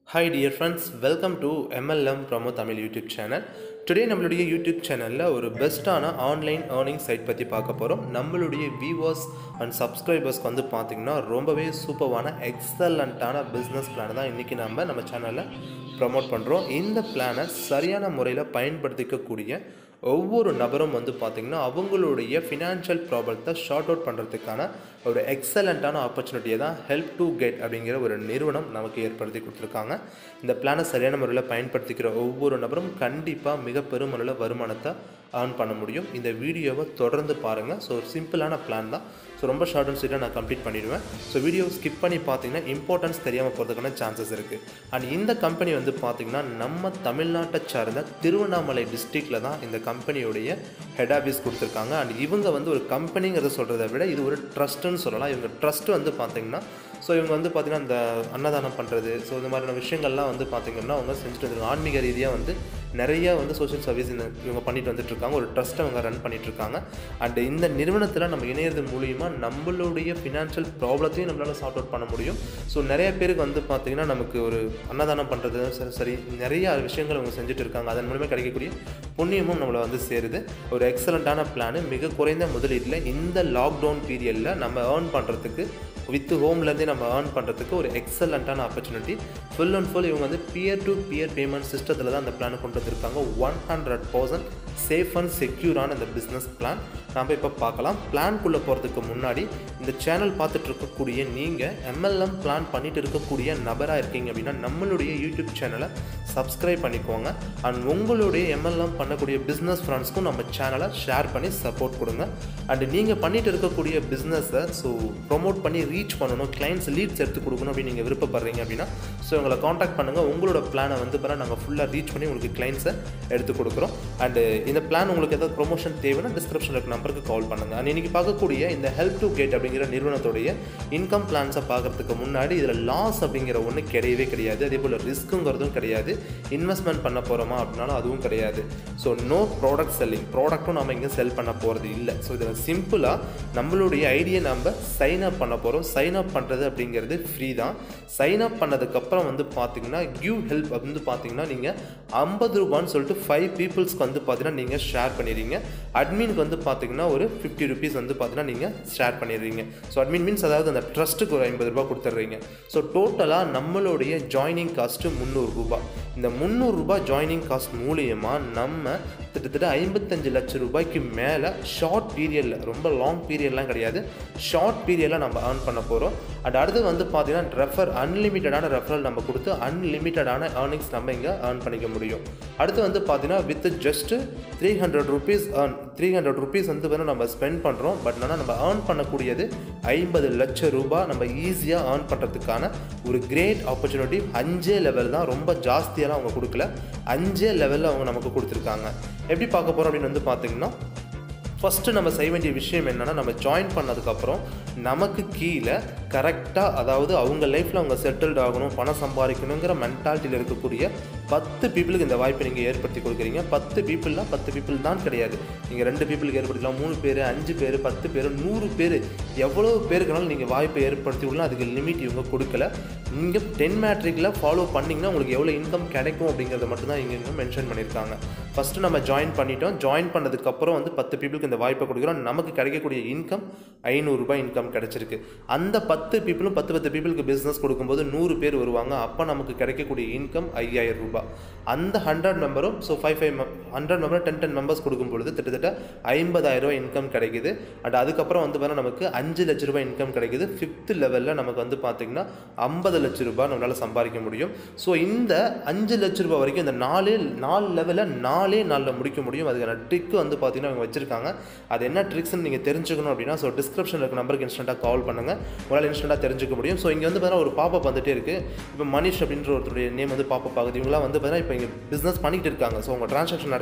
hi dear friends welcome to MLM promo Tamil YouTube channel today நம்மளுடைய YouTube சேனலில் ஒரு பெஸ்ட்டான ஆன்லைன் ஏர்னிங் சைட் பற்றி பார்க்க போகிறோம் நம்மளுடைய வியூவர்ஸ் அண்ட் சப்ஸ்கிரைபர்ஸ்க்கு வந்து பார்த்திங்கன்னா ரொம்பவே சூப்பரான எக்ஸலண்ட்டான பிஸ்னஸ் பிளான் தான் இன்றைக்கி நம்ம நம்ம சேனலில் ப்ரமோட் பண்ணுறோம் இந்த பிளானை சரியான முறையில் பயன்படுத்திக்கக்கூடிய ஒவ்வொரு நபரும் வந்து பார்த்திங்கன்னா அவங்களுடைய ஃபினான்ஷியல் ப்ராப்ளத்தை ஷார்ட் அவுட் பண்ணுறதுக்கான ஒரு எக்ஸலண்ட்டான ஆப்பர்ச்சுனிட்டியை தான் ஹெல்ப் டு கெட் அப்படிங்கிற ஒரு நிறுவனம் நமக்கு ஏற்படுத்தி கொடுத்துருக்காங்க இந்த பிளானை சரியான முறையில் பயன்படுத்திக்கிற ஒவ்வொரு நபரும் கண்டிப்பாக மிக பெருமளவில் வருமானத்தை ஏர்ன் பண்ண முடியும் இந்த வீடியோவை தொடர்ந்து பாருங்கள் ஸோ ஒரு சிம்பிளான பிளான் தான் ஸோ ரொம்ப ஷார்ட் அண்ட் ஸ்வீட்டாக நான் கம்ப்ளீட் பண்ணிடுவேன் ஸோ வீடியோ ஸ்கிப் பண்ணி பார்த்தீங்கன்னா இம்பார்ட்டன்ஸ் தெரியாமல் போகிறதுக்கான சான்சஸ் இருக்குது அண்ட் இந்த கம்பெனி வந்து பார்த்திங்கன்னா நம்ம தமிழ்நாட்டை சார்ந்த திருவண்ணாமலை டிஸ்ட்ரிக்டில் தான் இந்த கம்பெனியுடைய ஹெட் ஆஃபீஸ் கொடுத்துருக்காங்க அண்ட் இவங்க வந்து ஒரு கம்பெனிங்கிறத சொல்கிறத விட இது ஒரு ட்ரஸ்ட்டுன்னு சொல்லலாம் இவங்க ட்ரஸ்ட் வந்து பார்த்திங்கன்னா ஸோ இவங்க வந்து பார்த்திங்கன்னா இந்த அன்னதானம் பண்ணுறது ஸோ இந்த மாதிரியான விஷயங்கள்லாம் வந்து பார்த்திங்கன்னா அவங்க செஞ்சுட்டு வந்துருக்காங்க ஆன்மீக ரீதியாக வந்து நிறைய வந்து சோஷியல் சர்வீஸ் இந்த இவங்க பண்ணிட்டு வந்துட்டு இருக்காங்க ஒரு ட்ரஸ்ட் அவங்க ரன் பண்ணிட்டு இருக்காங்க அண்ட் இந்த நிறுவனத்தில் நம்ம இணையது மூலியமாக நம்மளுடைய ஃபினான்ஷியல் ப்ராப்ளத்தையும் நம்மளால் சார்ட் அவுட் பண்ண முடியும் ஸோ நிறைய பேருக்கு வந்து பார்த்திங்கன்னா நமக்கு ஒரு அன்னதானம் பண்ணுறது சரி சரி நிறைய விஷயங்கள் அவங்க செஞ்சுட்டு இருக்காங்க அதன் மூலமாக கிடைக்கக்கூடிய புண்ணியமும் நம்மளை வந்து சேருது ஒரு எக்ஸலண்ட்டான பிளான் மிக குறைந்த முதலீட்டில் இந்த லாக்டவுன் பீரியடில் நம்ம ஏர்ன் பண்ணுறதுக்கு வித் ஹோம்லேருந்தே நம்ம ஏர்ன் பண்ணுறதுக்கு ஒரு எக்ஸலண்ட்டான ஆப்பர்ச்சுனிட்டி ஃபுல் அண்ட் ஃபுல் இவங்க வந்து பியர் டு பியர் பேமெண்ட் சிஸ்டத்தில் தான் அந்த பிளானை கொண்டு வந்திருக்காங்க one hundred percent safe and செக்யூரான இந்த பிஸ்னஸ் பிளான் நாம் இப்போ பார்க்கலாம் பிளான்குள்ளே போகிறதுக்கு முன்னாடி இந்த சேனல் பார்த்துட்டு இருக்கக்கூடிய நீங்கள் எம்எல்எம் பிளான் பண்ணிட்டு இருக்கக்கூடிய நபராக இருக்கீங்க அப்படின்னா நம்மளுடைய யூடியூப் சேனலை சப்ஸ்கிரைப் பண்ணிக்கோங்க அண்ட் உங்களுடைய எம்எல்எம் பண்ணக்கூடிய பிஸ்னஸ் ஃப்ரெண்ட்ஸ்க்கும் நம்ம சேனலை ஷேர் பண்ணி சப்போர்ட் கொடுங்க அண்ட் நீங்கள் பண்ணிட்டு இருக்கக்கூடிய பிஸ்னஸை ஸோ ப்ரொமோட் பண்ணி ரீச் பண்ணணும் கிளைண்ட்ஸ் லீட்ஸ் எடுத்து கொடுக்கணும் அப்படின்னு நீங்கள் விருப்பப்படுறீங்க அப்படின்னா ஸோ எங்களை காண்டாக்ட் பண்ணுங்கள் உங்களோட பிளானை வந்து பிறகு நாங்கள் ஃபுல்லாக ரீச் பண்ணி உங்களுக்கு கிளைண்ட்ஸை எடுத்து கொடுக்குறோம் அண்டு இந்த பிளான் உங்களுக்கு ஏதாவது ப்ரொமோஷன் தேவைன்னா டிஸ்கிரிப்ஷனில் இருக்க நம்பருக்கு கால் பண்ணுங்கள் அண்ட் இன்றைக்கி பார்க்கக்கூடிய இந்த ஹெல்ப் டு கேட் அப்படிங்கிற நிறுவனத்துடைய இன்கம் பிளான்ஸை பார்க்குறதுக்கு முன்னாடி இதில் லாஸ் அப்படிங்கிற ஒன்று கிடையவே கிடையாது அதே போல் ரிஸ்க்குங்கிறதும் கிடையாது இன்வெஸ்ட்மெண்ட் பண்ண போகிறோமா அப்படின்னாலும் அதுவும் கிடையாது ஸோ நோ ப்ராடக்ட் செல்லிங் ப்ராடக்ட்டும் நம்ம இங்கே செல் பண்ண போகிறது இல்லை ஸோ இதில் சிம்பிளாக நம்மளுடைய ஐடியை நம்ம சைன் அப் பண்ண போகிறோம் சைன் அப் பண்ணுறது அப்படிங்கிறது ஃப்ரீ தான் சைன் அப் பண்ணதுக்கப்புறம் வந்து பார்த்தீங்கன்னா கிவ் ஹெல்ப் வந்து பார்த்தீங்கன்னா நீங்கள் ஐம்பது ரூபான்னு சொல்லிட்டு ஃபைவ் பீப்புள்ஸ்க்கு வந்து பார்த்தீங்கன்னா நீங்கள் ஷேர் பண்ணிடுறீங்க அட்மினுக்கு வந்து பார்த்தீங்கன்னா ஒரு ஃபிஃப்டி ருபீஸ் வந்து பார்த்தீங்கன்னா நீங்கள் ஷேர் பண்ணிடுறீங்க ஸோ அட்மின் மீன்ஸ் அதாவது அந்த ட்ரஸ்ட்டுக்கு ஒரு ஐம்பது ரூபா கொடுத்துட்றீங்க ஸோ டோட்டலாக நம்மளுடைய ஜாயினிங் காஸ்ட்டு முந்நூறுரூபா இந்த முந்நூறுரூபா ஜாயினிங் காஸ்ட் மூலியமாக நம்ம கிட்டத்தட்ட ஐம்பத்தஞ்சு லட்சம் ரூபாய்க்கு மேலே ஷார்ட் பீரியடில் ரொம்ப லாங் பீரியட்லாம் கிடையாது ஷார்ட் பீரியடில் நம்ம ஏர்ன் பண்ண போகிறோம் அண்ட் அடுத்து வந்து பார்த்தீங்கன்னா ரெஃபர் அன்லிமிட்டடான ரெஃபரல் நம்ம கொடுத்து அன்லிமிட்டடான ஏர்னிங்ஸ் நம்ம இங்கே ஏர்ன் பண்ணிக்க முடியும் அடுத்து வந்து பார்த்தீங்கன்னா with just three hundred rupees earn three hundred rupees வந்து வேணும் நம்ம ஸ்பெண்ட் பண்ணுறோம் பட் ஆனால் நம்ம ஏர்ன் பண்ணக்கூடியது ஐம்பது லட்சம் ரூபாய் நம்ம ஈஸியாக ஏர்ன் பண்ணுறதுக்கான ஒரு கிரேட் ஆப்பர்ச்சுனிட்டி அஞ்சே லெவல் தான் ரொம்ப ஜாஸ்தியெல்லாம் அவங்க கொடுக்கல அஞ்சே லெவலில் அவங்க நமக்கு கொடுத்துருக்காங்க எப்படி பார்க்க போகிறோம் அப்படின்னு வந்து பார்த்தீங்கன்னா ஃபஸ்ட்டு நம்ம செய்ய வேண்டிய விஷயம் என்னென்னா நம்ம ஜாயின் பண்ணதுக்கப்புறம் நமக்கு கீழே கரெக்டாக அதாவது அவங்க லைஃப்பில் அவங்க செட்டில்ட் ஆகணும் பணம் சம்பாதிக்கணுங்கிற மென்டாலிட்டியில் இருக்கக்கூடிய பத்து பீப்புளுக்கு இந்த வாய்ப்பை நீங்கள் ஏற்படுத்தி கொடுக்குறீங்க பத்து பீப்புள்லாம் பத்து பீப்புள் தான் கிடையாது நீங்கள் ரெண்டு பீப்புளுக்கு ஏற்படுத்தலாம் மூணு பேர் அஞ்சு பேர் பத்து பேர் நூறு பேர் எவ்வளோ பேருக்குனாலும் நீங்கள் வாய்ப்பை ஏற்படுத்தி விடலாம் அதுக்கு லிமிட் இவங்க கொடுக்கல நீங்கள் டென் மேட்ரிக்கில் ஃபாலோ பண்ணிங்கன்னா உங்களுக்கு எவ்வளோ இன்கம் கிடைக்கும் அப்படிங்கிறத மட்டும்தான் இங்கே இங்கே மென்ஷன் பண்ணியிருக்காங்க ஃபஸ்ட்டு நம்ம ஜாயின் பண்ணிட்டோம் ஜாயின் பண்ணதுக்கப்புறம் வந்து பத்து பீப்புளுக்கு இந்த வாய்ப்பை கொடுக்குறோம் நமக்கு கிடைக்கக்கூடிய இன்கம் ஐநூறுரூபா இன்கம் கிடச்சிருக்கு அந்த பத்து பீப்புளும் பத்து பத்து பீப்புளுக்கு பிஸ்னஸ் கொடுக்கும்போது நூறு பேர் வருவாங்க அப்போ நமக்கு கிடைக்கக்கூடிய இன்கம் ஐயாயிரம் ரூபாய் அந்த ஹண்ட்ரட் மெம்பரும் so five five hundred member ten ten members கொடுக்கும் பொழுது கிட்டத்தட்ட ஐம்பதாயிரம் ரூபாய் இன்கம் கிடைக்குது அண்ட் அதுக்கப்புறம் வந்து வேணால் நமக்கு அஞ்சு லட்ச ரூபாய் இன்கம் கிடைக்குது ஃபிஃப்த் லெவலில் நமக்கு வந்து பார்த்திங்கன்னா ஐம்பது லட்ச ரூபாய் நம்மளால் சம்பாதிக்க முடியும் ஸோ இந்த அஞ்சு லட்ச ரூபாய் வரைக்கும் இந்த நாலு நாலு லெவலில் நாலே நாளில் முடிக்க முடியும் அதுக்கான ட்ரிக்கு வந்து பார்த்திங்கன்னா அவங்க வச்சுருக்காங்க அது என்ன ட்ரிக்ஸ்னு நீங்கள் தெரிஞ்சுக்கணும் அப்படின்னா ஸோ டிஸ்கிரிப்ஷனில் இருக்க நம்பருக்கு இன்ஸ்டண்ட்டாக கால் பண்ணுங்கள் உங்களால் இன்ஸ்டண்ட்டாக தெரிஞ்சுக்க முடியும் ஸோ இங்கே வந்து பார்த்தீங்கன்னா ஒரு பாப்பப் வந்துட்டே இருக்குது இப்போ மனிஷ் அப்படின்ற ஒருத்தருடைய நேம் வந்து பாப்பப் ஆகுது இவங்களாம் வந்து பார்த்தீங்கன்னா இப்போ இங்கே பிஸ்னஸ் பண்ணிக்கிட்டு இருக்காங்க ஸோ உங்கள் ட்ரான்சாக்ஷன்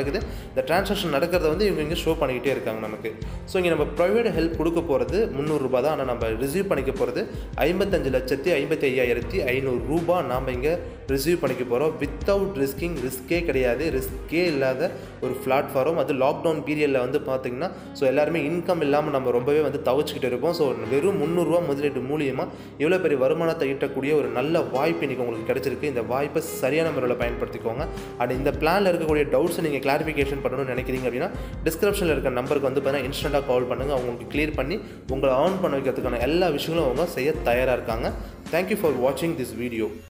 நடக்குது இந்த டிரான்சாக்ஷன் நடக்கிறத வந்து இவங்க இங்கே ஷோ பண்ணிக்கிட்டே இருக்காங்க நமக்கு ஸோ இங்கே நம்ம ப்ரைவேட் ஹெல்ப் கொடுக்க போகிறது முந்நூறுரூபா தான் ஆனால் நம்ம ரிசீவ் பண்ணிக்க போகிறது ஐம்பத்தஞ்சு லட்சத்தி ஐம்பத்தி ஐயாயிரத்தி ஐநூறு ரூபா நாம் இங்கே ரிசீவ் பண்ணிக்க போகிறோம் வித்தவுட் ரிஸ்கிங் ரிஸ்கே கிடையாது ரிஸ்கே இல்லாத ஒரு பிளாட்ஃபார்ம் அது லாக்டவுன் பீரியடில் வந்து பார்த்திங்கன்னா ஸோ எல்லாருமே இன்கம் இல்லாமல் நம்ம ரொம்பவே வந்து தவிச்சிக்கிட்டு இருப்போம் ஸோ வெறும் முந்நூறுரூவா முதலீட்டு மூலியமாக இவ்வளோ பெரிய வருமானத்தை ஈட்டக்கூடிய ஒரு நல்ல வாய்ப்பு இன்றைக்கி உங்களுக்கு கிடைச்சிருக்கு இந்த வாய்ப்பை சரியான முறையில் பயன்படுத்திக்கோங்க அண்ட் இந்த பிளானில் இருக்கக்கூடிய டவுட்ஸை நீங்கள் கிளாரிஃபிகேஷன் பண்ணணும்னு நினைக்கிறீங்க அப்படின்னா டிஸ்கிரிப்ஷனில் இருக்க நம்பருக்கு வந்து பார்த்தீங்கன்னா இன்ஸ்டண்ட்டாக கால் பண்ணுங்கள் அவங்களுக்கு கிளியர் பண்ணி உங்களை ஆன் பண்ண வைக்கிறதுக்கான எல்லா விஷயங்களும் அவங்க செய்ய தயாராக இருக்காங்க தேங்க்யூ ஃபார் வாட்சிங் திஸ் வீடியோ